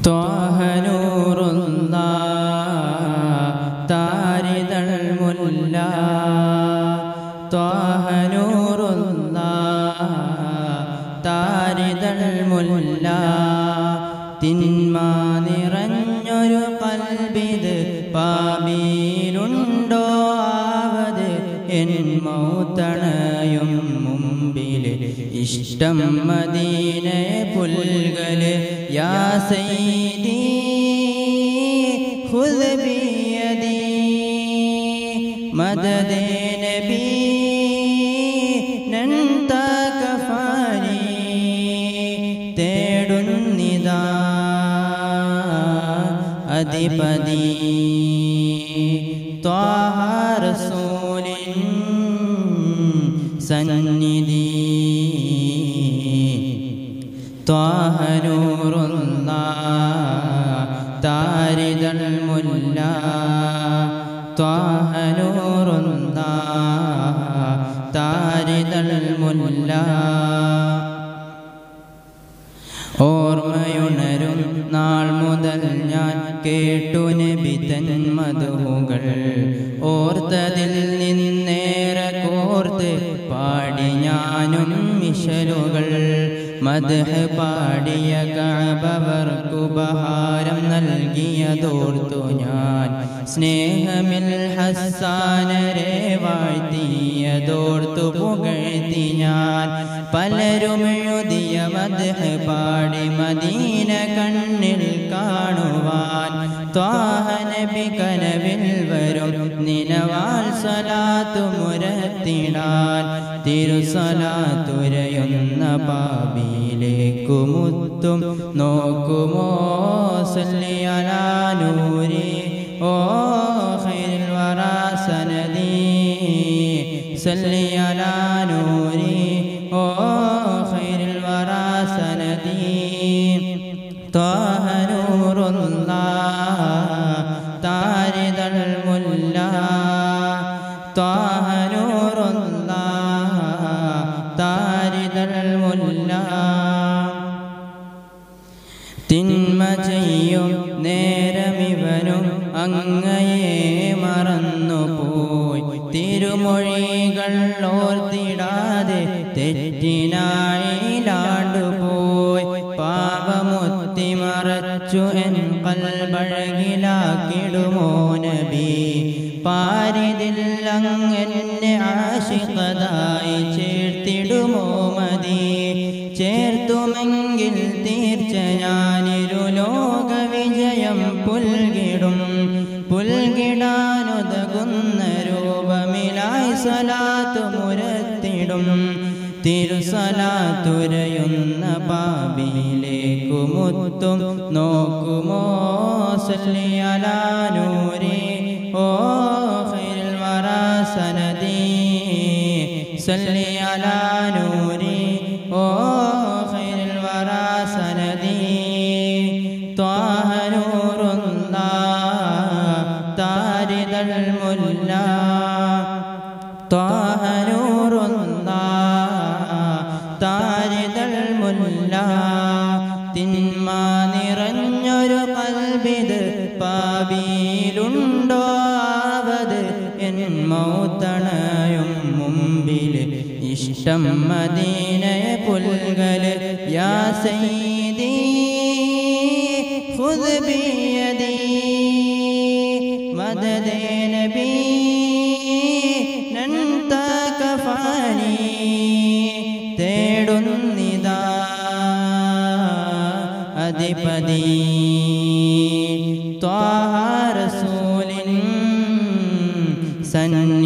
ത്വാഹനൂറുള്ള താരിതൾ മുല്ല ത്വാഹനൂറുള്ള താരിതൾ മുല്ല തിന്മ നിറഞ്ഞൊരു കൽബിത് പാമീലുണ്ടോ ആവത് എൻ മൗത്തണയും മുമ്പില് ഇഷ്ടം മദീന പുൽകല് യാ സൈദി ഖുദ് ബിയദി മദദേ നബി നന്ത കഫാനി തേടുന്നിതാ അധിപതി ത്വാഹ റസൂലിൻ സന്നിധി ത്വാഹനൂറുള്ള താരിതൾ മുല്ല ത്വാഹനൂറുള്ള താരിതൾ മുല്ല ഓർമ്മയുണരും നാൾ മുതൽ ഞാൻ കേട്ടു നബിതൻ മധുകൾ ഓർത്തതിൽ നിന്നേറെ കോർത്ത് പാടി ഞാനും മിഷലുകൾ മദ്ഹ് പാടിയ കഅബവർക്കുപഹാരം നൽകിയതോർത്തു ഞാൻ സ്നേഹമിൽ ഹസ്സാനരെ വാഴ്ത്തിയതോർത്തു പുകഴ്ത്തി ഞാൻ പലരും എഴുതിയ മദ്ഹ് പാടി മദീന കണ്ണിൽ കാണുവാൻ ത്വാഹനബി കനവിൽ വരും നിനവാൽ സലാത്തു മുരത്തിടാൻ തിരുസലാത്തുരയുന്ന പാപിയിലേക്കു മുത്തും നോക്കുമോ സല്ലിയലാനൂരി ഓ ഖൈറുൽ വറാ സനദി സല്ലിയലാനൂരി ഓ ഖൈറുൽ വറാ സനദി ത്വാഹ നൂറുള്ള താരിതൾ മുല്ല ത്വാഹ നൂറുള്ള താരിതൾ മുല്ല തിന്മ ചെയ്യും നേരമിവനും അങ്ങയെ മറന്നുപോയി തിരുമൊഴികൾ ഓർത്തിടാതെ തെറ്റിനായിലാണ്ടുപോയി പാപമുത്തി മറച്ചു എൻ കൽബഴകിലാക്കിടുമോ നബി പാരിതിൽ അങ്ങെന്നെ ആശികതായി ചേർത്തിടുമോ മതി ചേർത്തുമെങ്കിൽ തീർച്ച ഞാനിരു ലോക വിജയം പുൽകിടും പുൽകിടാനുതകുന്ന രൂപമിലായി സലാത്തു മുരത്തിടും തിരുസലാത്തുരയുന്ന പാപിയിലേക്കു മുത്തും നോക്കുമോ സല്ലിയലാനൂരി ഓ ഖൈറുൽ വറാ സനദി സല്ലിയലാനൂരി ഓ ഖൈറുൽ വറാ സനദി ത്വാഹ നൂറുള്ള താരിതൾ മുല്ല ത്വാഹ നൂറുള്ള താരിതൾ മുല്ല തിന്മ നിറഞ്ഞൊരു കൽബിത് പാപിയിലുണ്ടോ ആവത് എൻ മൗത്തണയും മുമ്പില് ഇഷ്ടം മദീനയെ പുൽകല് യാ സൈദി ഖുദ് ബിയദി മദദേ നബി നന്ത കഫാനി തേടുന്നിതാ അധിപതി ത്വാഹ റസൂലിൻ സന്നിധി